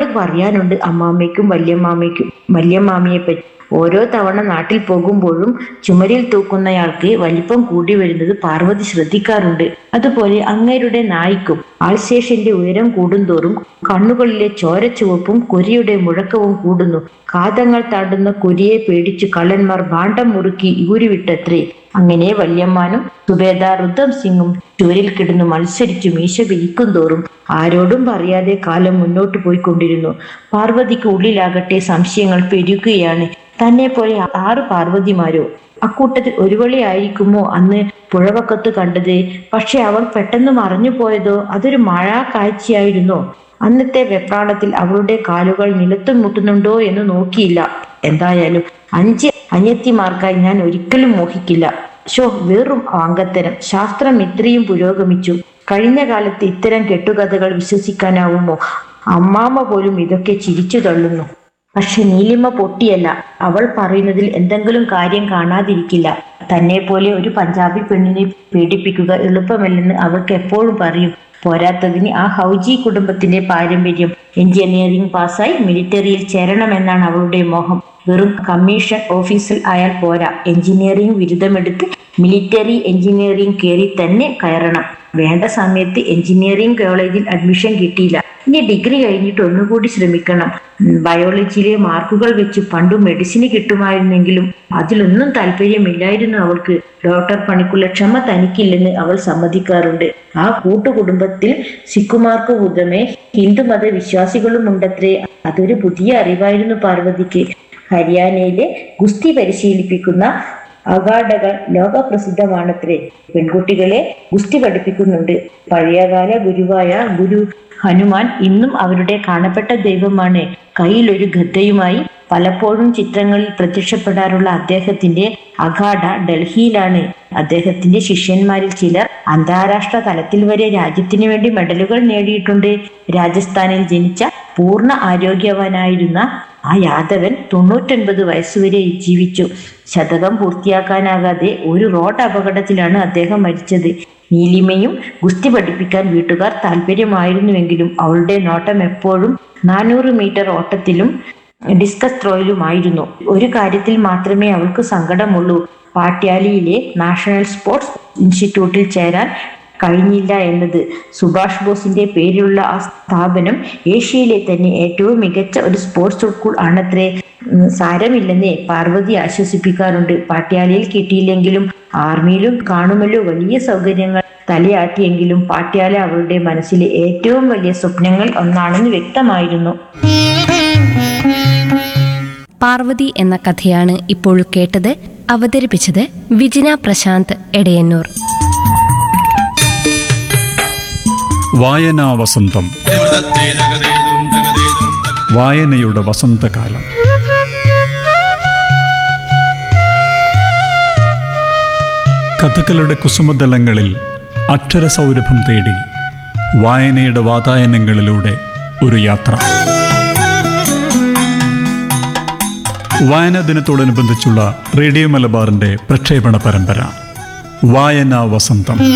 പറയാനുണ്ട് അമ്മാമ്മയ്ക്കും വല്യമ്മാമ്മയ്ക്കും വല്യമ്മാമിയെ പറ്റി ഓരോ തവണ നാട്ടിൽ പോകുമ്പോഴും ചുമരിൽ തൂക്കുന്നയാൾക്ക് വലിപ്പം കൂടി വരുന്നത് പാർവതി ശ്രദ്ധിക്കാറുണ്ട് അതുപോലെ അങ്ങേരുടെ നായ്ക്കും ആൾശേഷന്റെ ഉയരം കൂടുന്തോറും കണ്ണുകളിലെ ചോരച്ചുവപ്പും കുരിയുടെ മുഴക്കവും കൂടുന്നു കാതങ്ങൾ താണ്ടുന്ന കുരിയെ പേടിച്ചു കള്ളന്മാർ ഭാണ്ഡം മുറുക്കി ഊരിവിട്ടത്രേ അങ്ങനെ വല്യമ്മാനും സുബേദാർ റുദ്ധം സിംഗും ചുവരിൽ കിടന്നു മത്സരിച്ചു മീശ പിരിക്കും തോറും ആരോടും പറയാതെ കാലം മുന്നോട്ട് പോയിക്കൊണ്ടിരുന്നു പാർവതിക്ക് ഉള്ളിലാകട്ടെ സംശയങ്ങൾ പെരുകുകയാണ് തന്നെ പോലെ ആറ് പാർവതിമാരോ അക്കൂട്ടത്തിൽ ഒരുവളി ആയിരിക്കുമോ അന്ന് പുഴവക്കത്ത് കണ്ടത് പക്ഷെ അവൾ പെട്ടെന്ന് മറഞ്ഞു പോയതോ അതൊരു മഴ കാഴ്ചയായിരുന്നോ അന്നത്തെ വെപ്രാളത്തിൽ അവളുടെ കാലുകൾ നിലത്ത് മുട്ടുന്നുണ്ടോ എന്ന് നോക്കിയില്ല എന്തായാലും അഞ്ച് അനിയത്തിമാർക്കായി ഞാൻ ഒരിക്കലും മോഹിക്കില്ല ഷോ വെറും വാങ്കത്തരം ശാസ്ത്രം ഇത്രയും പുരോഗമിച്ചു കഴിഞ്ഞ കാലത്ത് ഇത്തരം കെട്ടുകഥകൾ വിശ്വസിക്കാനാവുമോ അമ്മാമ്മ പോലും ഇതൊക്കെ ചിരിച്ചു തള്ളുന്നു പക്ഷെ നീലിമ പൊട്ടിയല്ല അവൾ പറയുന്നതിൽ എന്തെങ്കിലും കാര്യം കാണാതിരിക്കില്ല തന്നെ പോലെ ഒരു പഞ്ചാബി പെണ്ണിനെ പീഡിപ്പിക്കുക എളുപ്പമല്ലെന്ന് അവൾക്ക് എപ്പോഴും പറയും പോരാത്തതിന് ആ ഹൗജി കുടുംബത്തിന്റെ പാരമ്പര്യം എഞ്ചിനീയറിംഗ് പാസ്സായി മിലിറ്ററിയിൽ ചേരണമെന്നാണ് അവളുടെ മോഹം വെറും കമ്മീഷൻ ഓഫീസിൽ ആയാൽ പോരാ എഞ്ചിനീയറിംഗ് ബിരുദമെടുത്ത് മിലിറ്ററി എഞ്ചിനീയറിംഗ് കയറി തന്നെ കയറണം വേണ്ട സമയത്ത് എഞ്ചിനീയറിംഗ് കോളേജിൽ അഡ്മിഷൻ കിട്ടിയില്ല ഇനി ഡിഗ്രി കഴിഞ്ഞിട്ട് ഒന്നുകൂടി ശ്രമിക്കണം ഉം, ബയോളജിയിലെ മാർക്കുകൾ വെച്ച് പണ്ടു മെഡിസിന് കിട്ടുമായിരുന്നെങ്കിലും അതിലൊന്നും താല്പര്യമില്ലായിരുന്നു അവൾക്ക് ഡോക്ടർ പണിക്കുള്ള ക്ഷമ തനിക്കില്ലെന്ന് അവൾ സമ്മതിക്കാറുണ്ട് ആ കൂട്ടുകുടുംബത്തിൽ സിഖുമാർക്ക് പുറമെ ഹിന്ദുമത വിശ്വാസികളും ഉണ്ടത്രേ അതൊരു പുതിയ അറിവായിരുന്നു പാർവതിക്ക് ഹരിയാനയിലെ ഗുസ്തി പരിശീലിപ്പിക്കുന്ന അഗാഡകൾ ലോകപ്രസിദ്ധമാണത്രേ പെൺകുട്ടികളെ ഗുസ്തി പഠിപ്പിക്കുന്നുണ്ട് പഴയകാല ഗുരുവായ ഗുരു ഹനുമാൻ ഇന്നും അവരുടെ കാണപ്പെട്ട ദൈവമാണ് കയ്യിലൊരു ഗദ്ദയുമായി പലപ്പോഴും ചിത്രങ്ങളിൽ പ്രത്യക്ഷപ്പെടാറുള്ള അദ്ദേഹത്തിന്റെ അഖാഡ ഡൽഹിയിലാണ് അദ്ദേഹത്തിന്റെ ശിഷ്യന്മാരിൽ ചിലർ അന്താരാഷ്ട്ര തലത്തിൽ വരെ രാജ്യത്തിനു വേണ്ടി മെഡലുകൾ നേടിയിട്ടുണ്ട് രാജസ്ഥാനിൽ ജനിച്ച പൂർണ്ണ ആരോഗ്യവാനായിരുന്ന ആ യാദവൻ തൊണ്ണൂറ്റൊൻപത് വയസ്സുവരെ ജീവിച്ചു ശതകം പൂർത്തിയാക്കാനാകാതെ ഒരു റോഡ് അപകടത്തിലാണ് അദ്ദേഹം മരിച്ചത് നീലിമയും ഗുസ്തി പഠിപ്പിക്കാൻ വീട്ടുകാർ താല്പര്യമായിരുന്നുവെങ്കിലും അവളുടെ നോട്ടം എപ്പോഴും നാനൂറ് മീറ്റർ ഓട്ടത്തിലും ഡിസ്കസ് ത്രോയിലുമായിരുന്നു ഒരു കാര്യത്തിൽ മാത്രമേ അവൾക്ക് സങ്കടമുള്ളൂ പാട്യാലിയിലെ നാഷണൽ സ്പോർട്സ് ഇൻസ്റ്റിറ്റ്യൂട്ടിൽ ചേരാൻ കഴിഞ്ഞില്ല എന്നത് സുഭാഷ് ബോസിന്റെ പേരിലുള്ള ആ സ്ഥാപനം ഏഷ്യയിലെ തന്നെ ഏറ്റവും മികച്ച ഒരു സ്പോർട്സ് സ്കൂൾ ആണത്രേ ഉം, സാരമില്ലെന്നേ പാർവതി ആശ്വസിപ്പിക്കാറുണ്ട് പാട്യാലയിൽ കിട്ടിയില്ലെങ്കിലും ആർമിയിലും കാണുമല്ലോ വലിയ സൗകര്യങ്ങൾ തലയാട്ടിയെങ്കിലും പാട്യാല അവളുടെ മനസ്സിലെ ഏറ്റവും വലിയ സ്വപ്നങ്ങൾ ഒന്നാണെന്ന് വ്യക്തമായിരുന്നു പാർവതി എന്ന കഥയാണ് ഇപ്പോൾ കേട്ടത് അവതരിപ്പിച്ചത് വിജിന പ്രശാന്ത് എടയന്നൂർ വായനാ വസന്തം വായനയുടെ വസന്തകാലം കഥകളുടെ കുസുമതലങ്ങളിൽ അക്ഷരസൗരഭം തേടി വായനയുടെ വാതായനങ്ങളിലൂടെ ഒരു യാത്ര വായനാ ദിനത്തോടനുബന്ധിച്ചുള്ള റേഡിയോ മലബാറിന്റെ പ്രക്ഷേപണ പരമ്പര വായനാ വസന്തം